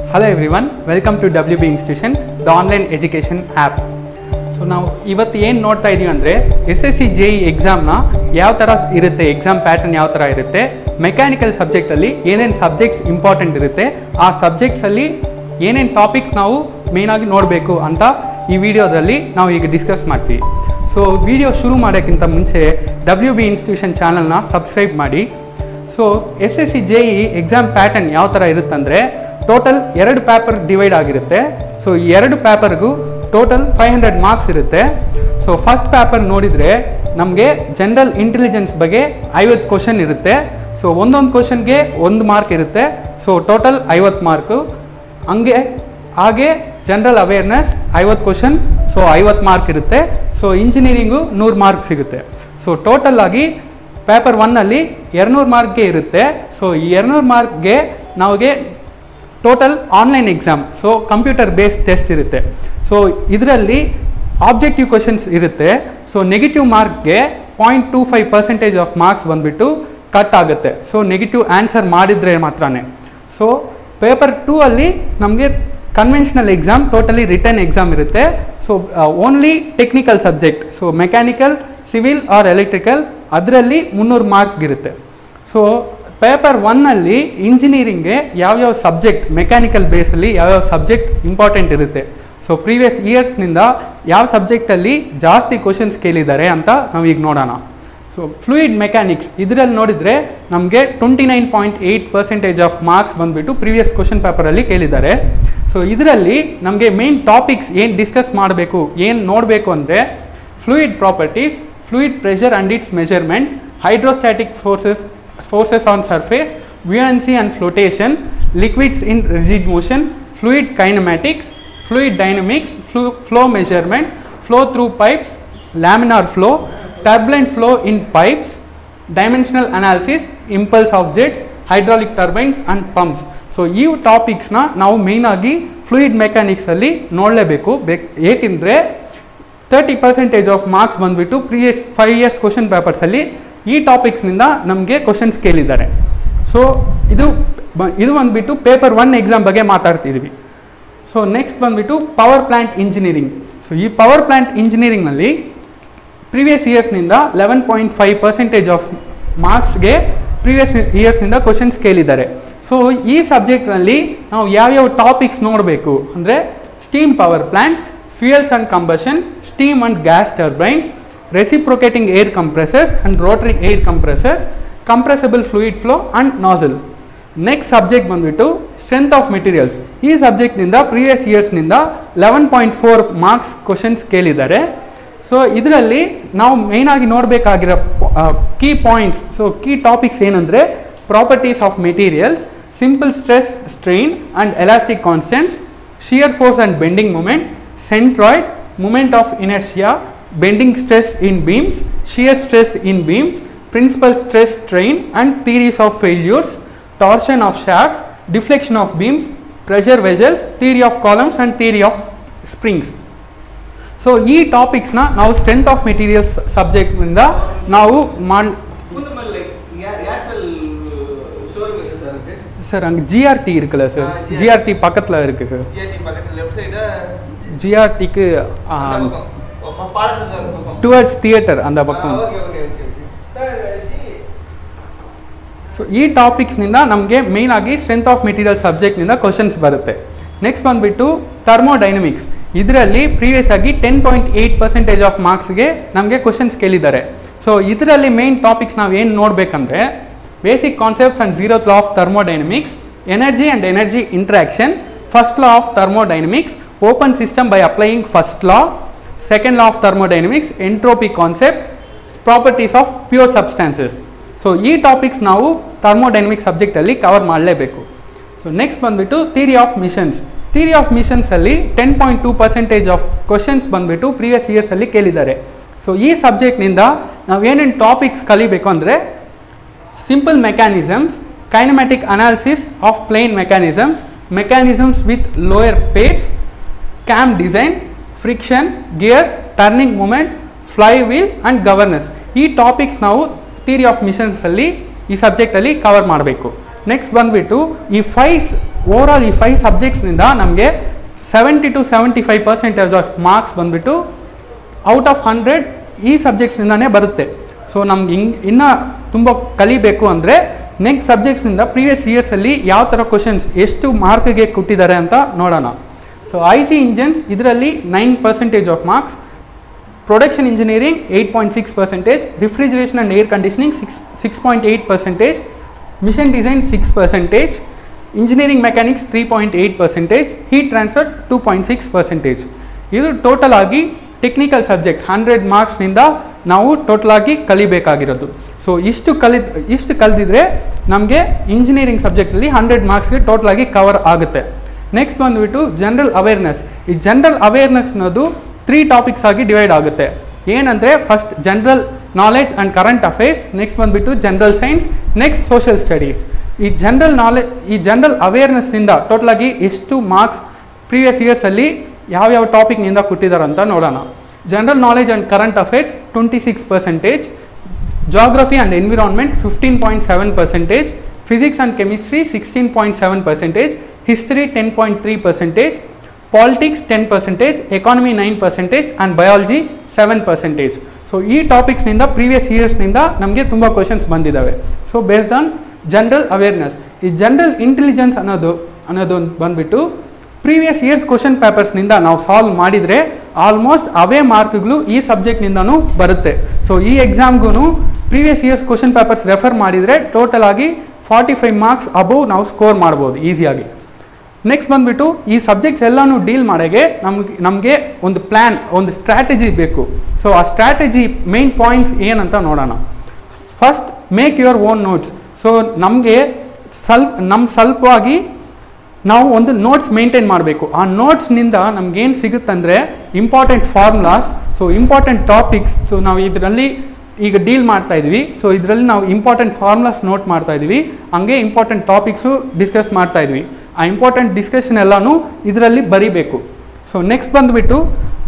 Hello everyone welcome to W B institution the online education app so ನಾವು ಇವತ್ತು ಏನು ನೋಡ್ತಾ ಇದೀವಿ ಅಂದರೆ S S C J E ಎಕ್ಸಾಮ್ನ ಯಾವ ಥರ ಇರುತ್ತೆ ಎಕ್ಸಾಮ್ ಪ್ಯಾಟರ್ನ್ ಯಾವ ಥರ ಇರುತ್ತೆ ಮೆಕ್ಯಾನಿಕಲ್ ಸಬ್ಜೆಕ್ಟಲ್ಲಿ ಏನೇನು ಸಬ್ಜೆಕ್ಟ್ಸ್ ಇಂಪಾರ್ಟೆಂಟ್ ಇರುತ್ತೆ ಆ ಸಬ್ಜೆಕ್ಟ್ಸಲ್ಲಿ ಏನೇನು ಟಾಪಿಕ್ಸ್ ನಾವು ಮೇಯ್ನಾಗಿ ನೋಡಬೇಕು ಅಂತ ಈ ವಿಡಿಯೋದಲ್ಲಿ ನಾವು ಈಗ ಡಿಸ್ಕಸ್ ಮಾಡ್ತೀವಿ ಸೊ ವಿಡಿಯೋ ಶುರು ಮಾಡೋಕ್ಕಿಂತ ಮುಂಚೆ ಡಬ್ಲ್ಯೂ ಬಿ ಇನ್ಸ್ಟಿಟ್ಯೂಷನ್ ಚಾನಲ್ನ ಸಬ್ಸ್ಕ್ರೈಬ್ ಮಾಡಿ so S S C J E exam pattern ಯಾವ ಥರ ಇರುತ್ತಂದರೆ ಟೋಟಲ್ ಎರಡು ಪೇಪರ್ ಡಿವೈಡ್ ಆಗಿರುತ್ತೆ ಸೊ ಈ ಎರಡು ಪೇಪರ್ಗೂ ಟೋಟಲ್ ಫೈವ್ ಹಂಡ್ರೆಡ್ ಮಾರ್ಕ್ಸ್ ಇರುತ್ತೆ ಸೊ ಫಸ್ಟ್ ಪೇಪರ್ ನೋಡಿದರೆ ನಮಗೆ ಜನರಲ್ ಇಂಟೆಲಿಜೆನ್ಸ್ ಬಗ್ಗೆ ಐವತ್ತು ಕ್ವಶನ್ ಇರುತ್ತೆ ಸೊ ಒಂದೊಂದು ಕ್ವಶನ್ಗೆ ಒಂದು ಮಾರ್ಕ್ ಇರುತ್ತೆ ಸೊ ಟೋಟಲ್ ಐವತ್ತು ಮಾರ್ಕು ಹಂಗೆ ಹಾಗೆ ಜನರಲ್ ಅವೇರ್ನೆಸ್ ಐವತ್ತು ಕ್ವಶನ್ ಸೊ ಐವತ್ತು ಮಾರ್ಕ್ ಇರುತ್ತೆ ಸೊ ಇಂಜಿನಿಯರಿಂಗು ನೂರು ಮಾರ್ಕ್ ಸಿಗುತ್ತೆ ಸೊ ಟೋಟಲ್ ಆಗಿ ಪೇಪರ್ ಒನ್ನಲ್ಲಿ ಎರನೂರು ಮಾರ್ಕ್ಗೆ ಇರುತ್ತೆ ಸೊ ಈ ಎರನೂರು ಮಾರ್ಕ್ಗೆ ನಮಗೆ total online exam so computer based test ಇರುತ್ತೆ ಸೊ ಇದರಲ್ಲಿ ಆಬ್ಜೆಕ್ಟಿವ್ ಕ್ವಶನ್ಸ್ ಇರುತ್ತೆ ಸೊ ನೆಗೆಟಿವ್ ಮಾರ್ಕ್ಗೆ point two five percentage of marks ಬಂದುಬಿಟ್ಟು ಕಟ್ ಆಗುತ್ತೆ ಸೊ ನೆಗೆಟಿವ್ ಆನ್ಸರ್ ಮಾಡಿದರೆ ಮಾತ್ರನೇ ಸೊ ಪೇಪರ್ ಟೂ ಅಲ್ಲಿ ನಮಗೆ conventional exam totally written exam ಇರುತ್ತೆ so only technical subject so mechanical civil or electrical ಅದರಲ್ಲಿ ಮುನ್ನೂರು ಮಾರ್ಕ್ ಇರುತ್ತೆ ಸೊ ಪೇಪರ್ ಒನ್ನಲ್ಲಿ ಇಂಜಿನಿಯರಿಂಗ್ಗೆ ಯಾವ್ಯಾವ ಸಬ್ಜೆಕ್ಟ್ ಮೆಕ್ಯಾನಿಕಲ್ ಬೇಸಲ್ಲಿ ಯಾವ್ಯಾವ ಸಬ್ಜೆಕ್ಟ್ ಇಂಪಾರ್ಟೆಂಟ್ ಇರುತ್ತೆ ಸೊ ಪ್ರೀವಿಯಸ್ ಇಯರ್ಸ್ನಿಂದ ಯಾವ ಸಬ್ಜೆಕ್ಟಲ್ಲಿ ಜಾಸ್ತಿ ಕ್ವಶನ್ಸ್ ಕೇಳಿದ್ದಾರೆ ಅಂತ ನಾವು ಈಗ ನೋಡೋಣ ಸೊ ಫ್ಲೂಯಿಡ್ ಮೆಕ್ಯಾನಿಕ್ಸ್ ಇದರಲ್ಲಿ ನೋಡಿದರೆ ನಮಗೆ twenty nine point eight percentage of marks ಬಂದುಬಿಟ್ಟು ಪ್ರೀವಿಯಸ್ ಕ್ವಶನ್ ಪೇಪರಲ್ಲಿ ಕೇಳಿದ್ದಾರೆ ಸೊ ಇದರಲ್ಲಿ ನಮಗೆ ಮೇನ್ ಟಾಪಿಕ್ಸ್ ಏನು ಡಿಸ್ಕಸ್ ಮಾಡಬೇಕು ಏನು ನೋಡಬೇಕು ಅಂದರೆ fluid properties fluid pressure and its measurement hydrostatic forces forces on surface, buoyancy and flotation, liquids in rigid motion, fluid kinematics, fluid dynamics, flu- flow measurement, flow through pipes, laminar flow, turbulent flow in pipes, dimensional analysis, impulse of jets, hydraulic turbines and pumps. So ಈ ಟಾಪಿಕ್ಸ್ನ ನಾವು ಮೇಯ್ನಾಗಿ fluid ಮೆಕ್ಯಾನಿಕ್ಸಲ್ಲಿ ನೋಡಲೇಬೇಕು ಬೇಕ್ ಏಕೆಂದರೆ thirty percentage of marks ಬಂದುಬಿಟ್ಟು previous five years question ಪೇಪರ್ಸಲ್ಲಿ ಈ ಟಾಪಿಕ್ಸ್ನಿಂದ ನಮಗೆ ಕ್ವಶನ್ಸ್ ಕೇಳಿದ್ದಾರೆ ಸೊ ಇದು ಬ- ಇದು ಬಂದುಬಿಟ್ಟು ಪೇಪರ್ ಒನ್ ಎಕ್ಸಾಮ್ ಬಗ್ಗೆ ಮಾತಾಡ್ತಿದ್ವಿ ಸೊ ನೆಕ್ಸ್ಟ್ ಬಂದುಬಿಟ್ಟು ಪವರ್ ಪ್ಲ್ಯಾಂಟ್ ಇಂಜಿನಿಯರಿಂಗ್ ಸೊ ಈ ಪವರ್ ಪ್ಲ್ಯಾಂಟ್ ಇಂಜಿನಿಯರಿಂಗ್ನಲ್ಲಿ ಪ್ರೀವಿಯಸ್ ಇಯರ್ಸ್ನಿಂದ eleven point five percentage of ಮಾರ್ಕ್ಸ್ಗೆ ಪ್ರೀವಿಯಸ್ ಇಯರ್ಸ್ನಿಂದ ಕ್ವಶನ್ಸ್ ಕೇಳಿದ್ದಾರೆ ಸೊ ಈ ಸಬ್ಜೆಕ್ಟ್ನಲ್ಲಿ ನಾವು ಯಾವ್ಯಾವ ಟಾಪಿಕ್ಸ್ ನೋಡಬೇಕು ಅಂದರೆ steam power plant fuels and combustion steam and gas turbines reciprocating air compressors and rotary air compressors compressible fluid flow and nozzle next subject ಬಂದುಬಿಟ್ಟು ಸ್ಟ್ರೆಂತ್ ಆಫ್ ಮೆಟೀರಿಯಲ್ಸ್ ಈ ಸಬ್ಜೆಕ್ಟ್ನಿಂದ ಪ್ರೀವಿಯಸ್ ಇಯರ್ಸ್ನಿಂದ eleven point four marks questions ಕೇಳಿದ್ದಾರೆ so ಇದರಲ್ಲಿ ನಾವು ಮೇಯ್ನಾಗಿ ನೋಡಬೇಕಾಗಿರೋ key points so key topics ಏನಂದರೆ properties of materials simple stress strain and elastic constants shear force and bending moment centroid moment of inertia bending stress in beams, shear stress in beams, principal stress strain and theories of failures, torsion of shafts, deflection of beams, pressure vessels, theory of columns and theory of springs. So ಈ ಟಾಪಿಕ್ಸ್ನ ನಾವು strength of materials ಸಬ್ಜೆಕ್ಟ್ನಿಂದ ನಾವು ಮಾಡಿ பூந்தமல்லி ஏ- Airtel showroom எங்க sir இருக்கு sir அங்கே ஜிஆர்டி இருக்குல்ல சார் ஆ, GRT. ஜிஆர்டி பக்கத்தில் இருக்குது சார் ஜிஆர்டி பக்கத்துல லெஃப்ட் சைடு ஜிஆர்டிக்கு அந்த பக்கம் பா- பாலத்துக்கு அந்த பக்கம் டுவர்ட்ஸ் தியேட்டர் அந்த பக்கம் okay okay okay okay sir ji so ಈ ಟಾಪಿಕ್ಸ್ನಿಂದ ನಮಗೆ ಮೇಯ್ನ್ ಆಗಿ ಸ್ಟ್ರೆಂತ್ ಆಫ್ ಮೆಟೀರಿಯಲ್ ಸಬ್ಜೆಕ್ಟ್ನಿಂದ ಕ್ವಶನ್ಸ್ ಬರುತ್ತೆ ನೆಕ್ಸ್ಟ್ ಬಂದುಬಿಟ್ಟು ಥರ್ಮೋಡೈನಮಿಕ್ಸ್ ಇದರಲ್ಲಿ ಪ್ರೀವಿಯಸ್ ಆಗಿ ten point eight percentage of ಮಾರ್ಕ್ಸ್ಗೆ ನಮಗೆ ಕ್ವಶನ್ಸ್ ಕೇಳಿದ್ದಾರೆ ಸೊ ಇದರಲ್ಲಿ ಮೇನ್ ಟಾಪಿಕ್ಸ್ ನಾವು ಏನು ನೋಡಬೇಕಂದ್ರೆ basic concepts and zero law of thermodynamics energy and energy interaction first law of thermodynamics open system by applying first law second law of thermodynamics entropy concept properties of pure substances so ಈ topics ನಾವು thermodynamic ಸಬ್ಜೆಕ್ಟಲ್ಲಿ cover ಮಾಡಲೇಬೇಕು so next ಬಂದುಬಿಟ್ಟು theory of machines theory of ಮಿಷನ್ಸಲ್ಲಿ ten point two percentage of questions ಬಂದುಬಿಟ್ಟು previous ಇಯರ್ಸಲ್ಲಿ ಕೇಳಿದ್ದಾರೆ so ಈ ಸಬ್ಜೆಕ್ಟ್ನಿಂದ ನಾವು ಏನೇನು ಟಾಪಿಕ್ಸ್ ಕಲಿಬೇಕು ಅಂದರೆ simple mechanisms, kinematic analysis of plane mechanisms, mechanisms with lower pace, cam design, friction, gears, turning moment, flywheel and governance. ಈ ಟಾಪಿಕ್ಸ್ ನಾವು ಥಿಯರಿ ಆಫ್ ಮಿಷನ್ಸಲ್ಲಿ ಈ ಸಬ್ಜೆಕ್ಟಲ್ಲಿ ಕವರ್ ಮಾಡಬೇಕು ನೆಕ್ಸ್ಟ್ ಬಂದುಬಿಟ್ಟು ಈ ಫೈವ್ ಓವರ್ ಆಲ್ ಈ ಫೈವ್ ಸಬ್ಜೆಕ್ಟ್ಸ್ನಿಂದ ನಮಗೆ seventy to seventy five percentage of marks ಬಂದುಬಿಟ್ಟು ಔಟ್ ಆಫ್ ಹಂಡ್ರೆಡ್ ಈ ಸಬ್ಜೆಕ್ಟ್ಸ್ನಿಂದನೇ ಬರುತ್ತೆ ಸೊ ನಮ್ಗೆ ಹಿಂಗ್ ಇನ್ನೂ ತುಂಬ ಕಲಿಬೇಕು ಅಂದರೆ ನೆಕ್ಸ್ಟ್ ಸಬ್ಜೆಕ್ಟ್ಸ್ನಿಂದ ಪ್ರೀವಿಯಸ್ ಇಯರ್ಸಲ್ಲಿ ಯಾವ ಥರ ಕ್ವಶನ್ಸ್ ಎಷ್ಟು ಮಾರ್ಕ್ಗೆ ಕೊಟ್ಟಿದ್ದಾರೆ ಅಂತ ನೋಡೋಣ ಸೊ ಐ ಸಿ ಇಂಜನ್ಸ್ ಇದರಲ್ಲಿ nine percentage of marks production engineering eight point six percentage refrigeration and air conditioning six six point eight percentage machine design six percentage engineering mechanics three point eight percentage heat transfer two point six percentage ಇದು total ಆಗಿ technical subject hundred ಮಾರ್ಕ್ಸ್ನಿಂದ ನಾವು total ಆಗಿ ಕಲಿಬೇಕಾಗಿರೋದು so ಇಷ್ಟು ಕಲಿದ್ ಇಷ್ಟು ಕಲಿದಿದ್ರೆ ನಮಗೆ engineering ಸಬ್ಜೆಕ್ಟಲ್ಲಿ ಹಂಡ್ರೆಡ್ ಮಾರ್ಕ್ಸ್ಗೆ ಟೋಟಲ್ ಆಗಿ ಕವರ್ ಆಗುತ್ತೆ ನೆಕ್ಸ್ಟ್ ಬಂದುಬಿಟ್ಟು ಜನರಲ್ ಅವೇರ್ನೆಸ್ ಈ ಜನರಲ್ ಅವೇರ್ನೆಸ್ ಅನ್ನೋದು ತ್ರೀ ಟಾಪಿಕ್ಸ್ ಆಗಿ ಡಿವೈಡ್ ಆಗುತ್ತೆ ಏನಂದರೆ first general knowledge and current affairs next ಬಂದುಬಿಟ್ಟು general science next social studies ಈ ಜನರಲ್ ನಾಲೆಜ್ ಈ ಜನರಲ್ ಅವೇರ್ನೆಸ್ನಿಂದ ಟೋಟಲ್ ಆಗಿ ಎಷ್ಟು ಮಾರ್ಕ್ಸ್ ಪ್ರೀವಿಯಸ್ ಇಯರ್ಸಲ್ಲಿ ಯಾವ್ಯಾವ ಟಾಪಿಕ್ನಿಂದ ಕೊಟ್ಟಿದ್ದಾರೆ ಅಂತ ನೋಡೋಣ general knowledge and current affairs twenty six percentage geography and environment fifteen point seven percentage physics and chemistry sixteen point seven percentage history ten point three percentage politics ten percentage economy nine percentage and biology seven percentage so ಈ ಟಾಪಿಕ್ಸ್ನಿಂದ previous ಇಯರ್ಸ್ನಿಂದ ನಮಗೆ ತುಂಬ questions ಬಂದಿದ್ದಾವೆ so based on general awareness ಈ general intelligence ಅನ್ನೋದು ಅನ್ನೋದು ಒಂದು ಬಂದ್ಬಿಟ್ಟು ಪ್ರೀವಿಯಸ್ ಇಯರ್ಸ್ ಕ್ವಶನ್ ಪೇಪರ್ಸ್ನಿಂದ ನಾವು ಸಾಲ್ವ್ ಮಾಡಿದರೆ ಆಲ್ಮೋಸ್ಟ್ ಅವೇ ಮಾರ್ಕ್ಗಳು ಈ ಸಬ್ಜೆಕ್ಟ್ನಿಂದನೂ ಬರುತ್ತೆ ಸೊ ಈ ಎಕ್ಸಾಮ್ಗೂ previous years question papers refer ಮಾಡಿದರೆ ಟೋಟಲ್ ಆಗಿ ಫಾರ್ಟಿ ಫೈವ್ ಮಾರ್ಕ್ಸ್ ಅಬೋವ್ ನಾವು ಸ್ಕೋರ್ ಮಾಡ್ಬೋದು ಈಸಿಯಾಗಿ ನೆಕ್ಸ್ಟ್ ಬಂದುಬಿಟ್ಟು ಈ ಸಬ್ಜೆಕ್ಟ್ಸ್ ಎಲ್ಲನೂ ಡೀಲ್ ಮಾಡೋಕ್ಕೆ ನಮ್ಗೆ ನಮಗೆ ಒಂದು ಪ್ಲ್ಯಾನ್ ಒಂದು ಸ್ಟ್ರಾಟಜಿ ಬೇಕು ಸೊ ಆ ಸ್ಟ್ರಾಟಜಿ ಮೇನ್ ಪಾಯಿಂಟ್ಸ್ ಏನಂತ ನೋಡೋಣ first make your own notes so ನಮಗೆ ಸ್ವಲ್ಪ ನಮ್ಮ ಸ್ವಲ್ಪವಾಗಿ ನಾವು ಒಂದು ನೋಟ್ಸ್ ಮೇಂಟೈನ್ ಮಾಡಬೇಕು ಆ ನೋಟ್ಸ್ನಿಂದ ನಮ್ಗೇನು ಸಿಗುತ್ತಂದರೆ important formulas so important topics so ನಾವು ಇದರಲ್ಲಿ ಈಗ ಡೀಲ್ ಮಾಡ್ತಾ ಇದ್ವಿ ಸೊ ಇದರಲ್ಲಿ ನಾವು ಇಂಪಾರ್ಟೆಂಟ್ ಫಾರ್ಮುಲಾಸ್ ನೋಟ್ ಮಾಡ್ತಾ ಇದ್ವಿ ಹಂಗೆ ಇಂಪಾರ್ಟೆಂಟ್ ಟಾಪಿಕ್ಸು ಡಿಸ್ಕಸ್ ಮಾಡ್ತಾ ಇದ್ವಿ ಆ ಇಂಪಾರ್ಟೆಂಟ್ ಡಿಸ್ಕಷನ್ ಎಲ್ಲನೂ ಇದರಲ್ಲಿ ಬರೀಬೇಕು ಸೊ ನೆಕ್ಸ್ಟ್ ಬಂದುಬಿಟ್ಟು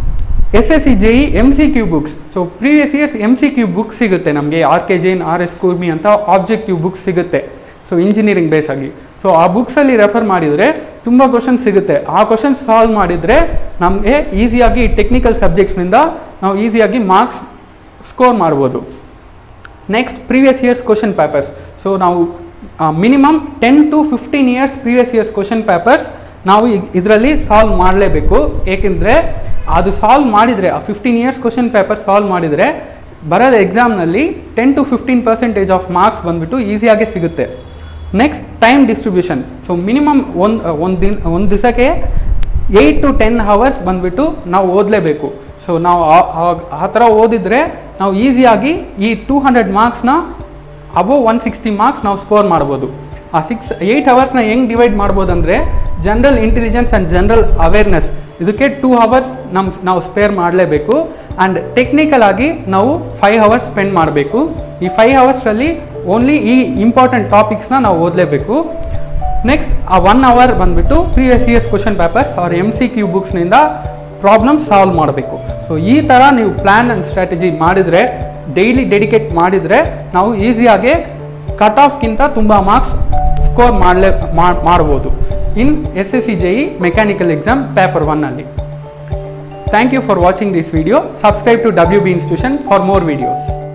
S S C J E M C Q books so previous years M C Q books ಸಿಗುತ್ತೆ ನಮಗೆ R K Jain R S Khurmi ಅಂತ ಆಬ್ಜೆಕ್ಟಿವ್ ಬುಕ್ಸ್ ಸಿಗುತ್ತೆ ಸೊ ಇಂಜಿನಿಯರಿಂಗ್ ಬೇಸ್ ಆಗಿ ಸೊ ಆ ಬುಕ್ಸಲ್ಲಿ ರೆಫರ್ ಮಾಡಿದರೆ ತುಂಬ ಕ್ವಶನ್ ಸಿಗುತ್ತೆ ಆ ಕ್ವಶನ್ ಸಾಲ್ವ್ ಮಾಡಿದರೆ ನಮಗೆ ಈಸಿಯಾಗಿ ಟೆಕ್ನಿಕಲ್ ಸಬ್ಜೆಕ್ಟ್ಸ್ನಿಂದ ನಾವು ಈಸಿಯಾಗಿ ಮಾರ್ಕ್ಸ್ ಸ್ಕೋರ್ ಮಾಡ್ಬೋದು next previous years question papers so ನಾವು minimum ten to fifteen years previous years question papers ನಾವು ಇದರಲ್ಲಿ ಸಾಲ್ವ್ ಮಾಡಲೇಬೇಕು ಏಕೆಂದರೆ ಅದು ಸಾಲ್ವ್ ಮಾಡಿದರೆ ಆ fifteen years question paper solve ಮಾಡಿದರೆ ಬರೋದು ಎಕ್ಸಾಮ್ನಲ್ಲಿ ten to fifteen percentage of marks ಬಂದುಬಿಟ್ಟು ಈಸಿಯಾಗಿ ಸಿಗುತ್ತೆ next time distribution so minimum ಒಂದು ಒಂದು ದಿನ ಒಂದು ದಿವಸಕ್ಕೆ ಏಯ್ಟ್ ಟು ಟೆನ್ ಅವರ್ಸ್ ಬಂದುಬಿಟ್ಟು ನಾವು ಓದಲೇಬೇಕು ಸೊ ನಾವು ಆ- ಆ- ಆ ಥರ ಓದಿದರೆ ನಾವು ಈಸಿಯಾಗಿ ಈ ಟೂ ಹಂಡ್ರೆಡ್ ಮಾರ್ಕ್ಸ್ನ ಅಬೋವ್ ಒನ್ ಸಿಕ್ಸ್ಟಿ ಮಾರ್ಕ್ಸ್ ನಾವು ಸ್ಕೋರ್ ಮಾಡ್ಬೋದು ಆ ಸಿಕ್ಸ್ ಏಯ್ಟ್ ಅವರ್ಸ್ನ ಹೆಂಗೆ ಡಿವೈಡ್ ಮಾಡ್ಬೋದು ಅಂದರೆ general intelligence and general awareness ಇದಕ್ಕೆ ಟೂ ಅವರ್ಸ್ ನಮ್ಮ ನಾವು ಸ್ಪೇರ್ ಮಾಡಲೇಬೇಕು ಆ್ಯಂಡ್ ಟೆಕ್ನಿಕಲ್ ಆಗಿ ನಾವು ಫೈವ್ ಅವರ್ಸ್ ಸ್ಪೆಂಡ್ ಮಾಡಬೇಕು ಈ ಫೈವ್ ಅವರ್ಸಲ್ಲಿ ಓನ್ಲಿ ಈ ಇಂಪಾರ್ಟೆಂಟ್ ಟಾಪಿಕ್ಸ್ನ ನಾವು ಓದಲೇಬೇಕು ನೆಕ್ಸ್ಟ್ ಆ ಒನ್ ಅವರ್ ಬಂದುಬಿಟ್ಟು previous years question papers R M C Q ಬುಕ್ಸ್ನಿಂದ ಪ್ರಾಬ್ಲಮ್ ಸಾಲ್ವ್ ಮಾಡಬೇಕು ಸೊ ಈ ಥರ ನೀವು ಪ್ಲ್ಯಾನ್ ಆ್ಯಂಡ್ ಸ್ಟ್ರಾಟಜಿ ಮಾಡಿದರೆ ಡೈಲಿ ಡೆಡಿಕೇಟ್ ಮಾಡಿದರೆ ನಾವು ಈಸಿಯಾಗಿ ಕಟ್ ಆಫ್ಗಿಂತ ತುಂಬ ಮಾರ್ಕ್ಸ್ ಸ್ಕೋರ್ ಮಾಡಲೇ ಮಾಡ್ಬೋದು in S S C J E mechanical exam paper ಒನ್ನಲ್ಲಿ thank you for watching this video subscribe to W B institution for more videos